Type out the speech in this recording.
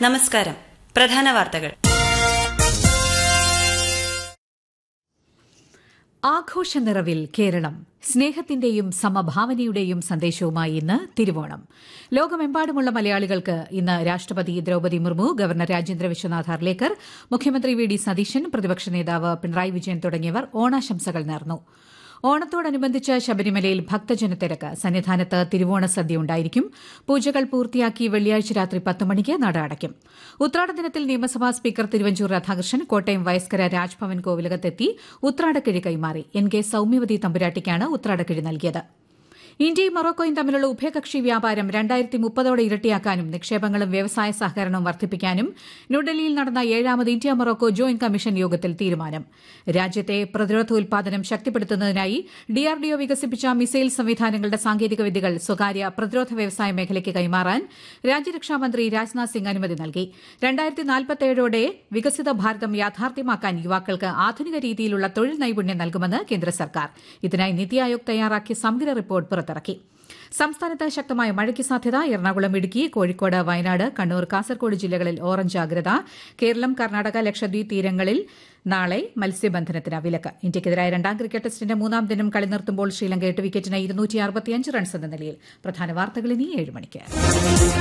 നമസ്കാരം പ്രധാന വാർത്തകൾ ആഘോഷ നിറവിൽ കേരളം സ്നേഹത്തിന്റെയും സമഭാവനയുടെയും സന്ദേശവുമായി ഇന്ന് തിരുവോണം ലോകമെമ്പാടുമുള്ള മലയാളികൾക്ക് ഇന്ന് രാഷ്ട്രപതി ദ്രൌപതി മുർമു ഗവർണർ രാജേന്ദ്ര വിശ്വനാഥ് അർലേക്കർ മുഖ്യമന്ത്രി വി ഡി സതീശൻ പ്രതിപക്ഷ നേതാവ് പിണറായി വിജയൻ തുടങ്ങിയവർ ഓണാശംസകൾ നേർന്നു ഓണത്തോടനുബന്ധിച്ച് ശബരിമലയിൽ ഭക്തജനത്തിരക്ക് സന്നിധാനത്ത് തിരുവോണ സദ്യ ഉണ്ടായിരിക്കും പൂജകൾ പൂർത്തിയാക്കി വെള്ളിയാഴ്ച രാത്രി പത്ത് മണിക്ക് നട അടയ്ക്കും ഉത്രാട ദിനത്തിൽ നിയമസഭാ സ്പീക്കർ തിരുവഞ്ചൂർ രാധാകൃഷ്ണൻ കോട്ടയം വയസ്കര രാജ്ഭവൻ കോവിലകത്തെത്തി ഉത്രാടക്കിഴി കൈമാറി എൻ കെ സൌമ്യവതി തമ്പുരാട്ടിക്കാണ് ഉത്രാടക്കിഴി നൽകിയത് ഇന്ത്യയും മൊറോക്കോയും തമ്മിലുള്ള ഉഭയകക്ഷി വ്യാപാരം രണ്ടായിരത്തി മുപ്പതോടെ ഇരട്ടിയാക്കാനും നിക്ഷേപങ്ങളും വ്യവസായ സഹകരണവും വർദ്ധിപ്പിക്കാനും ന്യൂഡൽഹിയിൽ നടന്ന ഏഴാമത് ഇന്ത്യ മൊറോക്കോ ജോയിന്റ് കമ്മീഷൻ യോഗത്തിൽ തീരുമാനം രാജ്യത്തെ പ്രതിരോധ ഉൽപാദനം ശക്തിപ്പെടുത്തുന്നതിനായി ഡിആർഡിഒ വികസിപ്പിച്ച മിസൈൽ സംവിധാനങ്ങളുടെ സാങ്കേതിക വിദ്യകൾ സ്വകാര്യ പ്രതിരോധ വ്യവസായ മേഖലയ്ക്ക് കൈമാറാൻ രാജ്യരക്ഷാമന്ത്രി രാജ്നാഥ് സിംഗ് അനുമതി നൽകി രണ്ടായിരത്തി നാൽപ്പത്തേഴോടെ വികസിത ഭാരതം യാഥാർത്ഥ്യമാക്കാൻ യുവാക്കൾക്ക് ആധുനിക രീതിയിലുള്ള തൊഴിൽ നൈപുണ്യം നൽകുമെന്ന് കേന്ദ്ര സർക്കാർ ഇതിനായി നിതി ആയോഗ് തയ്യാറാക്കിയ സമഗ്ര റിപ്പോർട്ട് പുറത്തിറക്കി സംസ്ഥാനത്ത് ശക്തമായ മഴയ്ക്ക് സാധ്യത എറണാകുളം ഇടുക്കി കോഴിക്കോട് വയനാട് കണ്ണൂർ കാസർഗോഡ് ജില്ലകളിൽ ഓറഞ്ച് ജാഗ്രത കേരളം കർണാടക ലക്ഷദ്വീപ് തീരങ്ങളിൽ നാളെ മത്സ്യബന്ധനത്തിന് വിലക്ക് ഇന്ത്യയ്ക്കെതിരായ രണ്ടാം ക്രിക്കറ്റ് ടെസ്റ്റിന്റെ മൂന്നാം ദിനം കളി നിർത്തുമ്പോൾ ശ്രീലങ്ക എട്ട് വിക്കറ്റിന് ഇരുന്നൂറ്റി അറുപത്തിയഞ്ച് റൺസ് എന്ന നിലയിൽ പ്രധാന വാർത്തകൾ ഇനി ഏഴ് മണിക്ക്